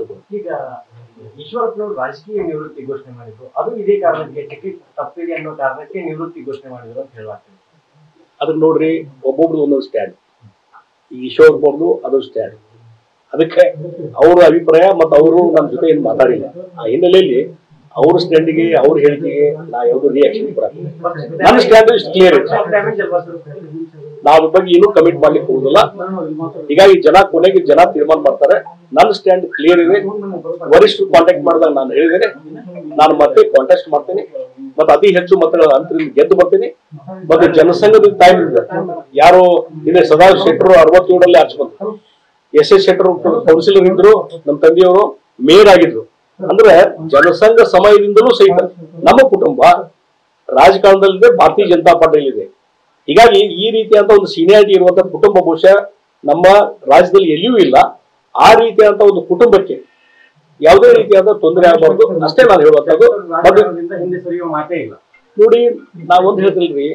ತಗೊಂಡು ಈಗ ಈಶ್ವರಪ್ಪನವರು ರಾಜಕೀಯ ನಿವೃತ್ತಿ ಘೋಷಣೆ ಮಾಡಿದ್ರು ಅದು ಇದೇ ಕಾರಣಕ್ಕೆ ಟಿಕೆಟ್ ತಪ್ಪಿದೆ ಅನ್ನೋ ಕಾರಣಕ್ಕೆ ನಿವೃತ್ತಿ ಘೋಷಣೆ ಮಾಡಿದ್ರು ಅಂತ ಹೇಳಲಾಗ್ತದೆ ಅದನ್ನ ನೋಡ್ರಿ ಒಬ್ಬೊಬ್ರು ಒಂದೊಂದು ಸ್ಟ್ಯಾಂಡ್ ಈ ಈಶ್ವರ್ ಬರ್ದು ಅದೊಂದು ಸ್ಟ್ಯಾಂಡ್ ಅದಕ್ಕೆ ಅವ್ರ ಅಭಿಪ್ರಾಯ ಮತ್ತು ಅವರು ನಮ್ಮ ಜೊತೆ ಏನು ಮಾತಾಡಿಲ್ಲ ಆ ಹಿನ್ನೆಲೆಯಲ್ಲಿ ಅವ್ರ ಸ್ಟ್ಯಾಂಡಿಗೆ ಅವ್ರ ಹೇಳಿಕೆಗೆ ನಾ ಯಾವ್ದು ರಿಯಾಕ್ಷನ್ ಕೊಡಲ್ಲ ನನ್ನ ಸ್ಟ್ಯಾಂಡ್ ಇಷ್ಟು ಕ್ಲಿಯರ್ ಇದೆ ಡ್ಯಾಮೇಜ್ ಅಲ್ವಾ ಸರ್ ನಾವು ಅದ್ರ ಬಗ್ಗೆ ಇನ್ನೂ ಕಮಿಟ್ ಮಾಡ್ಲಿಕ್ಕೆ ಹೋಗುದಿಲ್ಲ ಹೀಗಾಗಿ ಜನ ಕೊನೆಗೆ ಜನ ತೀರ್ಮಾನ ಮಾಡ್ತಾರೆ ನನ್ನ ಸ್ಟ್ಯಾಂಡ್ ಕ್ಲಿಯರ್ ಇದೆ ವರಿಷ್ಠರು ಕಾಂಟ್ಯಾಕ್ಟ್ ಮಾಡಿದಾಗ ನಾನು ಹೇಳಿದ್ದೇನೆ ನಾನು ಮತ್ತೆ ಕಾಂಟ್ಯಾಕ್ಟ್ ಮಾಡ್ತೇನೆ ಮತ್ತೆ ಅತಿ ಹೆಚ್ಚು ಮತಗಳ ಅಂತರಿಂದ ಗೆದ್ದು ಬರ್ತೀನಿ ಮತ್ತೆ ಜನಸಂಘದ ಟೈಮ್ ಇದೆ ಯಾರು ಇದೆ ಸದಾ ಶೆಟ್ಟರು ಅರವತ್ತೇಳರಲ್ಲಿ ಆಚೆ ಬಂದ್ರು ಎಸ್ ಎಸ್ ಶೆಟ್ಟರು ಕೌನ್ಸಿಲರ್ ಇದ್ರು ನಮ್ಮ ತಂದೆಯವರು ಮೇಯರ್ ಆಗಿದ್ರು ಅಂದ್ರೆ ಜನಸಂಘ ಸಮಯದಿಂದಲೂ ಸಹಿತ ನಮ್ಮ ಕುಟುಂಬ ರಾಜಕಾರಣದಲ್ಲಿದೆ ಭಾರತೀಯ ಜನತಾ ಪಾರ್ಟಿಯಲ್ಲಿದೆ ಹೀಗಾಗಿ ಈ ರೀತಿಯಾದ ಒಂದು ಸೀನಿಯಾರಿಟಿ ಇರುವಂತ ಕುಟುಂಬ ಬಹುಶಃ ನಮ್ಮ ರಾಜ್ಯದಲ್ಲಿ ಎಲ್ಲಿಯೂ ಇಲ್ಲ ಆ ರೀತಿಯಾದಂತ ಒಂದು ಕುಟುಂಬಕ್ಕೆ ಯಾವುದೇ ರೀತಿಯಾದ ತೊಂದರೆ ಆಗಬಾರ್ದು ಅಷ್ಟೇ ನಾನು ಹೇಳುವಂತದ್ದು ಮತ್ತು ರಾಜಕಾರಣದಿಂದ ಹಿಂದೆ ಸರಿಯುವ ಮಾತೇ ಇಲ್ಲ ನೋಡಿ ನಾವೊಂದು ಹೇಳ್ತಿಲ್ರಿ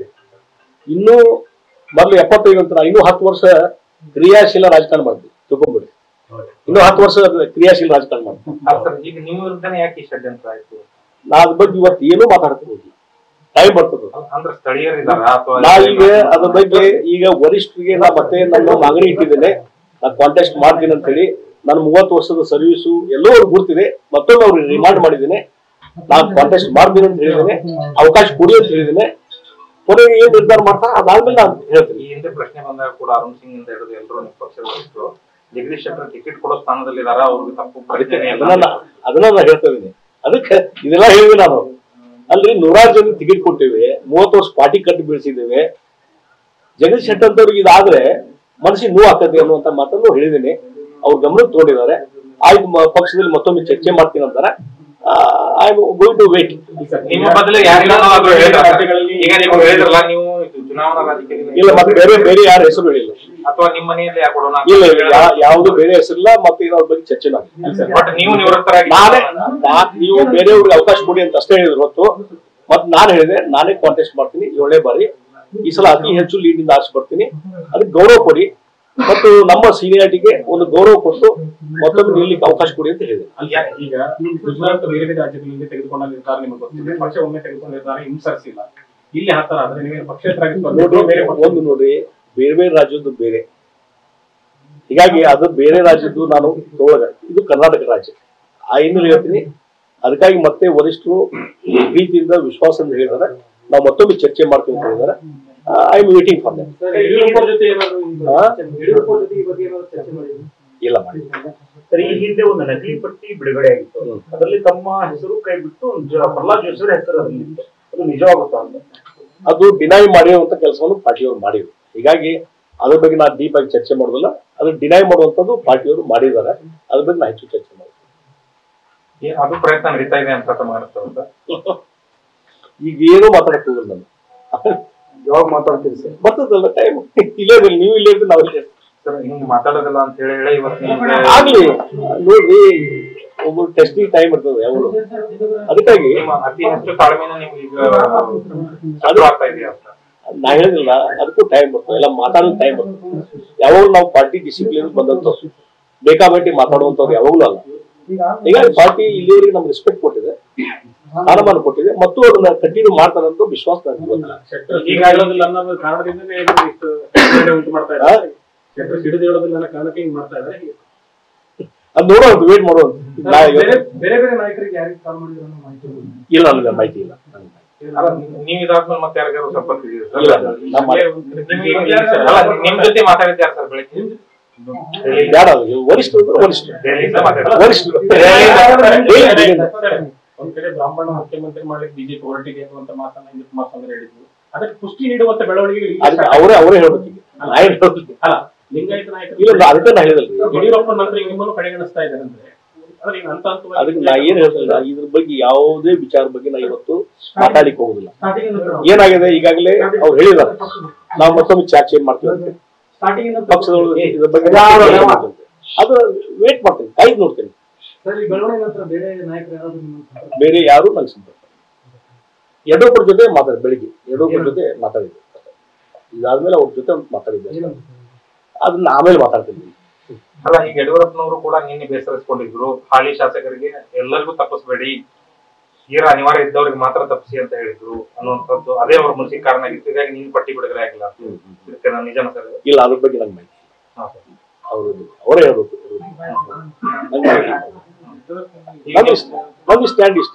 ಇನ್ನೂ ಮೊದ್ಲು ಎಪ್ಪತ್ತೈದು ಅಂತ ನಾ ಇನ್ನೂ ಹತ್ತು ವರ್ಷ ಕ್ರಿಯಾಶೀಲ ರಾಜಕಾರಣ ಮಾಡ್ತೀವಿ ತಿಳ್ಕೊಂಬಿಡಿ ಇನ್ನೂ ಹತ್ತು ವರ್ಷ ಕ್ರಿಯಾಶೀಲ ರಾಜಕಾರಣ ಮಾಡ್ತೀವಿ ಸರ್ ಈಗ ನಿಮ್ಮ ವಿರುದ್ಧನೇ ಯಾಕೆ ಈ ಷಡ್ಯಂತ್ರ ಆಯ್ತು ನಾ ಅದ್ರ ಬಗ್ಗೆ ಇವತ್ತು ಏನೂ ಮಾತಾಡ್ತಿರೋದು ಟೈಮ್ ಬರ್ತದೆ ಅಂದ್ರೆ ಸ್ಥಳೀಯರಿದಾರ ಅಥವಾ ನಾ ಈಗ ಅದ್ರ ಬಗ್ಗೆ ಈಗ ವರಿಷ್ಠರಿಗೆ ನಾ ಮತ್ತೆ ನನ್ನ ಮಾಗಣಿ ಇಟ್ಟಿದ್ದೇನೆ ನಾ ಕಾಂಟ್ಯಾಕ್ಟ್ ಮಾಡ್ತೀನಿ ಅಂತ ಹೇಳಿ ನನ್ನ ಮೂವತ್ತು ವರ್ಷದ ಸರ್ವಿಸು ಎಲ್ಲೋ ಅವ್ರಿಗೆ ಗುರ್ತಿದೆ ಮತ್ತೊಮ್ಮೆ ಅವ್ರಿಗೆ ರಿಮಾಂಡ್ ಮಾಡಿದ್ದೇನೆ ನಾನು ಕಾಂಟ್ಯಾಕ್ಟ್ ಮಾಡ್ತೀನಿ ಅಂತ ಹೇಳಿದ್ದೇನೆ ಅವಕಾಶ ಕೊಡಿ ಅಂತ ಹೇಳಿದ್ದೇನೆ ಕೊನೆಗೆ ಏನ್ ನಿರ್ಧಾರ ಮಾಡ್ತಾರೆ ಅದಾದ್ಮೇಲೆ ನಾನು ಹೇಳ್ತೀನಿ ಈ ಹಿಂದೆ ಪ್ರಶ್ನೆ ಬಂದಾಗ ಕೂಡ ಅರುಣ್ ಸಿಂಗ್ ಇಂದ ಹಿಡಿದು ಎಲ್ಲರೂ ನಿಮ್ಮ ಪಕ್ಷದ ವರಿಷ್ಠರು ಜಗದೀಶ್ ಶೆಟ್ಟರ್ ಟಿಕೆಟ್ ಕೊಡೋ ಸ್ಥಾನದಲ್ಲಿದಾರ ಅವ್ರಿಗೆ ತಪ್ಪು ಅದಕ್ಕೆ ಪ್ರಜ್ಞೆ ಎಲ್ಲ ಅದನ್ನ ಅದನ್ನ ನಾನು ಹೇಳ್ತಾ ಇದ್ದೀನಿ ಅದಕ್ಕೆ ಇದೆಲ್ಲ ಹೇಳಿವಿ ನಾನು ಅಲ್ರಿ ನೂರಾರು ಜನ ಟಿಕೆಟ್ ಕೊಟ್ಟಿವಿ ಮೂವತ್ತು ವರ್ಷ ಪಾರ್ಟಿ ಕಟ್ಟಿ ಬೆಳೆಸಿದ್ದೇವೆ ಜಗದೀಶ್ ಶೆಟ್ಟರ್ ಅಂತವ್ರಿಗೆ ಇದಾದ್ರೆ ಮನಸ್ಸಿಗೆ ನೋವು ಆಗ್ತದೆ ಅನ್ನುವಂತ ಮಾತನ್ನು ಹೇಳಿದ್ದೀನಿ ಅವ್ರ ಗಮನಕ್ಕೆ ತಗೊಂಡಿದ್ದಾರೆ ಆಯ್ತು ಮ- ಪಕ್ಷದಲ್ಲಿ ಮತ್ತೊಮ್ಮೆ ಚರ್ಚೆ ಮಾಡ್ತೀನಿ ಅಂತಾರೆ ಐ ಗೋಯಿಂಗ್ ಟು ವೇಟ್ ನಿಮ್ಮ ಬದಲು ಯಾರಿಗಾದ್ರೂ ಹೇಳಿದ್ರ ಸರ್? ಈಗ ನೀವು ಹೇಳಿದ್ರಲ್ಲ ನೀವು ಚುನಾವಣಾ ರಾಜಕೀಯದಲ್ಲಿ ಇಲ್ಲ ಮತ್ತೆ ಬೇರೆ ಬೇರೆ ಯಾರ ಹೆಸರು ಹೇಳಿಲ್ಲ ಅಥವಾ ನಿಮ್ಮ ಮನೆಯಲ್ಲಿ ಯಾಕೆ ಕೊಡೋಣ ಇಲ್ಲ ಇಲ್ಲ ಯಾ- ಯಾವ್ದು ಬೇರೆ ಹೆಸರಿಲ್ಲ ಮತ್ತೆ ಇದ್ರ ಬಗ್ಗೆ ಚರ್ಚೆ ಮಾಡಿ ಬಟ್ ನೀವು ನಿವೃತ್ತರಾಗಿ ನಾನೇ ನಾ- ನೀವು ಬೇರೆಯವ್ರಿಗೆ ಅವಕಾಶ ಕೊಡಿ ಅಂತ ಅಷ್ಟೇ ಹೇಳಿದ್ರು ಹೊತ್ತು ಮತ್ ನಾನು ಹೇಳಿದೆ ನಾನೇ ಕಾಂಟೆಸ್ಟ್ ಮಾಡ್ತೀನಿ ಏಳನೇ ಬಾರಿ ಈ ಸಲ ಅತಿ ಹೆಚ್ಚು ಲೀಡ್ ಇಂದ ಆರಿಸಿ ಬರ್ತೀನಿ ಅದಕ್ಕೆ ಗೌರವ ಕೊಡಿ ಮತ್ತು ನಮ್ಮ ಸೀನಿಯಾರಿಟಿಗೆ ಒಂದು ಗೌರವ ಕೊಟ್ಟು ಮತ್ತೊಮ್ಮೆ ನಿಲ್ಲಿಕ್ಕೆ ಅವಕಾಶ ಕೊಡಿ ಅಂತ ಹೇಳಿದೆ ಈಗ ಗುಜರಾತ್ ಬೇರೆ ಬೇರೆ ರಾಜ್ಯಗಳಲ್ಲಿ ತೆಗೆದುಕೊಂಡ ನಿರ್ಧಾರ ನಿಮಗೆ ಗೊತ್ತಿದೆ ಪಕ್ಷ ಒಮ್ಮೆ ತೆಗೆದುಕೊಂಡ ನಿರ್ಧಾರ ಹಿಂಸರಿಸಿಲ್ಲ ಇಲ್ಲಿ ಹತ್ತರ ಆದ್ರೆ ನೀವೇ ಪಕ್ಷೇತರಾಗಿ ಸ್ಪರ್ಧೆ ನೋಡ್ರಿ ಬೇರೆ ಪಕ್ಷ ಒಂದು ನೋಡ್ರಿ ಬೇರೆ ಬೇರೆ ರಾಜ್ಯದ್ದು ಬೇರೆ ಹೀಗಾಗಿ ಅದು ಬೇರೆ ರಾಜ್ಯದ್ದು ನಾನು ತಗೊಳಗ ಇದು ಕರ್ನಾಟಕ ರಾಜ್ಯ ಆ ಹಿನ್ನೆಲೆ ಹೇಳ್ತೀನಿ ಅದಕ್ಕಾಗಿ ಮತ್ತೆ ವರಿಷ್ಠರು ಪ್ರೀತಿಯಿಂದ ವಿಶ್ವಾಸದಿಂದ ಹೇಳಿದಾರೆ ನಾವು ಮತ್ತೊಮ್ಮೆ ಚರ್ಚೆ ಮಾಡ್ತೀವಿ ಅಂತ ಹೇಳಿದಾರೆ I am waiting for them Yediyurappa ಜೊತೆ ಏನಾದ್ರು ಹಾ? ಯಡಿಯೂರಪ್ಪ ಜೊತೆ ಈ ಬಗ್ಗೆ ಏನಾದ್ರು ಚರ್ಚೆ ಮಾಡಿದ್ರು ಇಲ್ಲ ಮಾಡಿ ಸರ್ ಈ ಹಿಂದೆ ಒಂದು ನಕಲಿ ಪಟ್ಟಿ ಬಿಡುಗಡೆ ಆಗಿತ್ತು ಅದರಲ್ಲಿ ತಮ್ಮ ಹೆಸರು ಕೈ ಬಿಟ್ಟು ಜ- ಪ್ರಹ್ಲಾದ್ ಜೋಶಿ ಅವರ ಹೆಸರು ಅದರಲ್ಲಿ ಇತ್ತು. ಅದು ನಿಜವಾಗುತ್ತಾ ಅಂತ ಅದು ಡಿನೈ ಮಾಡಿರುವಂತ ಕೆಲಸವನ್ನು ಪಾರ್ಟಿಯವರು ಮಾಡಿದ್ರು ಹೀಗಾಗಿ ಅದ್ರ ಬಗ್ಗೆ ನಾನು ಡೀಪ್ ಆಗಿ ಚರ್ಚೆ ಮಾಡೋದಿಲ್ಲ ಅದು ಡಿನೈ ಮಾಡುವಂತದ್ದು ಪಾರ್ಟಿಯವರು ಮಾಡಿದ್ದಾರೆ ಅದ್ರ ಬಗ್ಗೆ ನಾನು ಹೆಚ್ಚು ಚರ್ಚೆ ಮಾಡ್ತೀನಿ ಏ- ಅದು ಪ್ರಯತ್ನ ನಡೀತಾ ಇದೆ ಅಂತ ತಮಗೆ ಅನಿಸ್ತದೆ ಸರ್ ಈಗ ಏನೂ ಮಾತಾಡಕ್ ಹೋಗಲ್ಲ ನಾನು ಯಾವಾಗ ಮಾತಾಡ್ತೀರಿ ಸರ್ ಬರ್ತದಲ್ಲ ಟೈಮ್ ಇಲ್ಲೇ ಇರ್ಲಿ, ನೀವು ಇಲ್ಲೇ ಇರ್ತೀರಿ ನಾವು ಇಲ್ಲೇ ಇರ್ತೀವಿ. ಸರ್ ಹಿಂಗ್ ಮಾತಾಡೋದಿಲ್ಲ ಅಂತ ಹೇಳಿ ಹೇಳಿ ಇವತ್ತು ನಿಮ್ಗೆ ಆಗ್ಲಿ ನೋಡ್ರಿ ಒಬ್ಬರು ಟೆಸ್ಟಿಂಗ್ ಟೈಮ್ ಇರ್ತದೆ ಯಾವಾಗ ಅದಕ್ಕಾಗಿ ನಿಮ್ಮ ಅತಿ ಹೆಚ್ಚು ತಾಳ್ಮೆನ ನಿಮ್ಗೆ ಈಗ ಅದು ಆಗ್ತಾ ಇದೆಯಾ ಅಂತ ನಾ ಹೇಳಿದಿಲ್ಲ ಅದಕ್ಕೂ ಟೈಮ್ ಬರ್ತದೆ ಎಲ್ಲ ಮಾತಾಡೋ ಟೈಮ್ ಬರ್ತದೆ ಯಾವಾಗ ನಾವು ಪಾರ್ಟಿ ಡಿಸಿಪ್ಲಿನ್ ಬಂದಂತವ್ರು ಬೇಕಾಬೇಟಿ ಮಾತಾಡುವಂತವ್ರು ಯಾವಾಗಲೂ ಅಲ್ಲ ಹೀಗಾಗಿ ಪಾರ್ಟಿ ಇಲ್ಲಿವರೆಗೆ ನಮ್ಗೆ ರೆಸ್ಪೆಕ್ಟ್ ಕೊಟ್ಟಿದೆ ಸ್ಥಾನಮಾನ ಕೊಟ್ಟಿದೆ ಮತ್ತು ಅದನ್ನ ಕಂಟಿನ್ಯೂ ಮಾಡ್ತಾರೆ ಅಂತ ವಿಶ್ವಾಸ ನನಗೆ ಗೊತ್ತಿಲ್ಲ ಶೆಟ್ಟರ್ ಈಗ ಹೇಳೋದಿಲ್ಲ ಅನ್ನೋ ಕಾರಣದಿಂದನೇ ಇದು ಇಷ್ಟು ತೊಂದರೆ ಉಂಟು ಮಾಡ್ತಾ ಇದ್ದಾರೆ ಶೆಟ್ಟರ್ ಸಿಡಿದು ಹೇಳೋದಿಲ್ಲ ಅನ್ನೋ ಕಾರಣಕ್ಕೆ ಹಿಂಗ್ ಮಾಡ್ತಾ ಇದ್ದಾರೆ ಅದು ನೋಡೋದು ವೇಟ್ ಮಾಡೋದು ನಾ ಬೇರೆ ಇವತ್ತು- ಬೇರೆ ಬೇರೆ ನಾಯಕರಿಗೆ ಯಾರಿಗೆ ಕಾಲ್ ಮಾಡಿದ್ರು ಅನ್ನೋ ಮಾಹಿತಿ ಇಲ್ಲ. ಇಲ್ಲ ನನಗೆ ಮಾಹಿತಿ ಇಲ್ಲ ನನಗೆ ಮಾಹಿತಿ ಇಲ್ಲ. ಅಲ್ಲ, ನೀವು ಇದಾದ್ಮೇಲೆ ಮತ್ತೆ ಯಾರಿಗಾರು ಸಂಪರ್ಕ ಇದೆಯಾ ಸರ್? ಇಲ್ಲ, ನಮ್ಮ ಮನೆ- ನಿಮ್ಗೆ ಈಗ ಅಲ್ಲ, ನಿಮ್ ಜೊತೆ ಮಾತಾಡಿದ್ಯಾರ ಸರ್ ಬೆಳಿಗ್ಗೆ ಬೇಡ ಅದು ವರಿಷ್ಠರು ಅಂದ್ರೆ ವರಿಷ್ಠರು ದೆಹಲಿಯಿಂದ ಮಾತಾಡಿದ್ರು. ವರಿಷ್ಠರು ಸರ್, ದೆಹಲಿಯಿಂದ. ಒಂದ್ ಕಡೆ ಬ್ರಾಹ್ಮಣ ಮುಖ್ಯಮಂತ್ರಿ ಮಾಡ್ಲಿಕ್ಕೆ ಬಿಜೆಪಿ ಹೊರಟಿದೆ ಅನ್ನುವಂತ ಮಾತನ್ನ ಇಂದು ಕುಮಾರಸ್ವಾಮಿ ಹೇಳಿದ್ರು ಅದಕ್ಕೆ ಪುಷ್ಟಿ ನೀಡುವಂತ ಬೆಳವಣಿಗೆ ಅದಕ್ಕೆ ಅವರೇ ಅವರೇ ಹೇಳ್ಬೇಕು ಈಗ. ನಾ ಏನ್ ಹೇಳೋದಿಲ್ಲ. ಅಲ್ಲ ಲಿಂಗಾಯತ ನಾಯಕರು ಇಲ್ಲ ನಾ ಅದಕ್ಕೆ ನಾ ಹೇಳಿದಲ್ರಿ ಯಡಿಯೂರಪ್ಪ ನಂತರ ನಿಮ್ಮನ್ನು ಕಡೆಗಣಿಸ್ತಾ ಇದ್ದಾರೆ ಅಂದ್ರೆ ಅದ್ರ ಈಗ ಹಂತ ಹಂತವಾಗಿ ಅದಕ್ಕೆ ನಾ ಏನ್ ಹೇಳ್ತಿಲ್ಲ ಇದ್ರ ಬಗ್ಗೆ ಯಾವುದೇ ವಿಚಾರ ಬಗ್ಗೆ ನಾ ಇವತ್ತು ಮಾತಾಡ್ಲಿಕ್ಕೆ ಹೋಗುದಿಲ್ಲ ಸ್ಟಾರ್ಟಿಂಗ್ ಇಂದ ಏನಾಗಿದೆ ಈಗಾಗಲೇ ಅವ್ರು ಹೇಳಿದಾರೆ ನಾವು ಮತ್ತೊಮ್ಮೆ ಚಾರ್ಜ್ ಏನ್ ಮಾಡ್ತೀವಿ ಅಂತ ಸ್ಟಾರ್ಟಿಂಗ್ ಇಂದ ಪಕ್ಷದೊಳಗೆ ಇದ್ರ ಬಗ್ಗೆ ಅದು ವೇಟ್ ಮಾಡ್ತೀನಿ ಕಾಯ್ದು ನೋಡ್ತೀನಿ ಸರ್ ಈ ಬೆಳವಣಿಗೆ ನಂತರ ಬೇರೆ ನಾಯಕರು ಯಾರಾದ್ರೂ ನಿಮ್ಮ ಸಂಪರ್ಕ ಬೇರೆ ಯಾರು ನಂಗೆ ಸಂಪರ್ಕ ಯಡಿಯೂರಪ್ಪರ ಜೊತೆ ಮಾತಾಡಿ ಬೆಳಿಗ್ಗೆ ಯಡಿಯೂರಪ್ಪರ ಜೊತೆ ಮಾತಾಡಿದ್ದೆ ಇದಾದ್ಮೇಲೆ ಅವ್ರ ಜೊತೆ ಒಂದು ಮಾತಾಡಿದ್ದೆ ಏನಂತ ಸರ್? ಅದನ್ನ ಆಮೇಲೆ ಮಾತಾಡ್ತೀನಿ ಅಲ್ಲ ಈಗ ಯಡಿಯೂರಪ್ಪನವರು ಕೂಡ ನಿನ್ನೆ ಬೇಸರಿಸಿಕೊಂಡಿದ್ರು ಹಾಲಿ ಶಾಸಕರಿಗೆ ಎಲ್ಲರಿಗೂ ತಪ್ಪಿಸ್ಬೇಡಿ ತೀರಾ ಅನಿವಾರ್ಯ ಇದ್ದವ್ರಿಗೆ ಮಾತ್ರ ತಪ್ಪಿಸಿ ಅಂತ ಹೇಳಿದ್ರು ಅನ್ನುವಂಥದ್ದು ಅದೇ ಅವ್ರ ಮುನ್ಸಿಕ ಕಾರಣ ಆಗಿತ್ತು ಹೀಗಾಗಿ ನೀನು ಪಟ್ಟಿ ಬಿಡುಗಡೆ ಆಗಿಲ್ಲ ಇದಕ್ಕೆ ನಾನು ನಿಜನ ಸರ್ ಇದು? ಇಲ್ಲ ಅದ್ರ ಬಗ್ಗೆ ನಂಗೆ ಮಾಹಿತಿ ಹಾ, ಸರ್. ಅವರು ಅವರೇ ಹೇಳ್ಬೇಕು ನಂಗೆ ಮಾಹಿತಿ ಇಲ್ಲ. ನಮ್ದು ನಮ್ದು ಸ್ಟ್ಯಾಂಡ್ ಇಷ್ಟು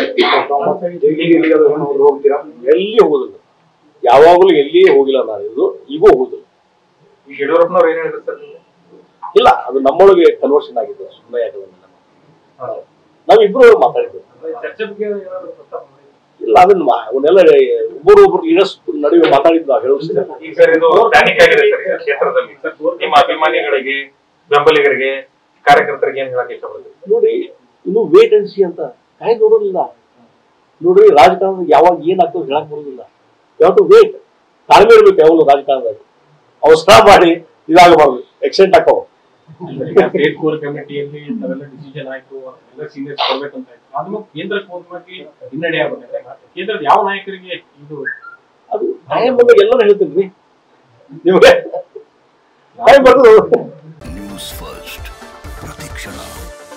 ಎಲ್ಲಿ ಹೋಗುದಿಲ್ಲ ಯಾವಾಗಲೂ ಎಲ್ಲಿಯೇ ಹೋಗಿಲ್ಲ ನಾನು ಇದು ಈಗೂ ಹೋಗುದಿಲ್ಲ ಈಗ ಯಡಿಯೂರಪ್ಪನವ್ರು ಏನ್ ಹೇಳಿದ್ರು ಸರ್ ನಿಮ್ಗೆ? ಇಲ್ಲ ಅದು ನಮ್ಮೊಳಗೆ ಕನ್ವರ್ಷನ್ ಆಗಿದೆ ಸುಮ್ಮನೆ ಯಾಕಂದ್ರೆ ಹಾ, ಸರ್. ನಾವಿಬ್ರು ಮಾತಾಡಿದ್ವಿ ಚರ್ಚೆ ಬಗ್ಗೆ ಏನಾದ್ರು ಪ್ರಸ್ತಾಪ ಮಾಡಿದ್ರಾ? ಇಲ್ಲ ಅದನ್ನ ಮಾ- ಅವನ್ನೆಲ್ಲ ಒಬ್ಬರು ಒಬ್ರು ಲೀಡರ್ಸ್ ನಡುವೆ ಮಾತಾಡಿದ್ದು ನಾವು ಹೇಳೋದಿಲ್ಲ ಈಗ ಸರ್ ಇದು ಪ್ಯಾನಿಕ್ ಆಗಿದೆ ಸರ್ ಈ ಕ್ಷೇತ್ರದಲ್ಲಿ ನಿಮ್ಮ ಅಭಿಮಾನಿಗಳಿಗೆ ಬೆಂಬಲಿಗರಿಗೆ ಕಾರ್ಯಕರ್ತರಿಗೆ ಏನ್ ಹೇಳಕ್ ಇಷ್ಟಪಡ್ತೀವಿ ನೋಡಿ ಇನ್ನು ವೇಟ್ ಅಂಡ್ ಸಿ ಅಂತ ಕಾಯ್ದು ನೋಡೋದಿಲ್ಲ ನೋಡ್ರಿ ರಾಜಕಾರಣ ಯಾವಾಗ ಏನಾಗ್ತದೆ ಹೇಳಕ್ ಬರೋದಿಲ್ಲ ಯಾವ ಟು ವೇಟ್ ತಾಳ್ಮೆ ಇರ್ಬೇಕು ಯಾವಾಗಲೂ ರಾಜಕಾರಣದಲ್ಲಿ ಅವಸರ ಮಾಡಿ ಇದಾಗಬಾರ್ದು ಎಕ್ಸೆಂಟ್ ಹಾಕೋ ಈಗ ಸ್ಟೇಟ್ ಕೋರ್ ಕಮಿಟಿಯಲ್ಲಿ ನಾವೆಲ್ಲ ಡಿಸಿಷನ್ ಆಯ್ತು ಎಲ್ಲ ಸೀನಿಯರ್ಸ್ ಕೊಡ್ಬೇಕಂತ ಆಯ್ತು ಅದನ್ನು ಕೇಂದ್ರಕ್ಕೆ ಹೋದ್ಮೇಲೆ ಹಿನ್ನಡೆ ಆಗ್ಬಿಟ್ಟಿದೆ ಕೇಂದ್ರದ ಯಾವ ನಾಯಕರಿಗೆ ಇದು ಅದು ಟೈಮ್ ಬಂದಾಗ ಎಲ್ಲರೂ ಹೇಳ್ತೀನಿ ನಿಮಗೆ ಟೈಮ್ ಬರ್ತದೆ ನ್ಯೂಸ್ ಫಸ್ಟ್ ಪ್ರತಿಕ್ಷಣ